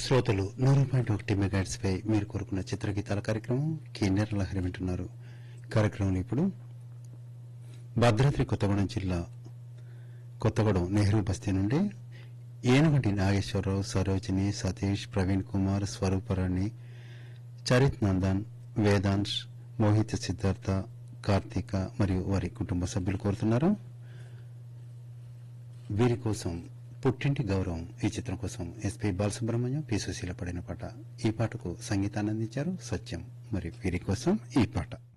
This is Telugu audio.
శ్రోతలు నూరు పాయింట్ ఒకటి మెగాట్స్ పై మీరు కోరుకున్న చిత్రగీతాల కార్యక్రమం కిన్నెర లహరి వింటున్నారు కార్యక్రమంలో ఇప్పుడు భద్రాద్రి కొత్తగూడెం జిల్లా కొత్తగూడెం నెహ్రూ బస్తీ నుండి ఏనుగంటి నాగేశ్వరరావు సరోజిని సతీష్ ప్రవీణ్ కుమార్ స్వరూపరాణి చరిత్ నందన్ వేదాంశ్ మోహిత్ సిద్ధార్థ కార్తీక మరియు వారి కుటుంబ సభ్యులు కోరుతున్నారు వీరి కోసం పుట్టింటి గౌరవం ఈ చిత్రం కోసం ఎస్పీ బాలసుబ్రహ్మణ్యం పి సుశీల పడిన పాట ఈ పాటకు సంగీతాన్ని అందించారు సత్యం మరి వీరి కోసం ఈ పాట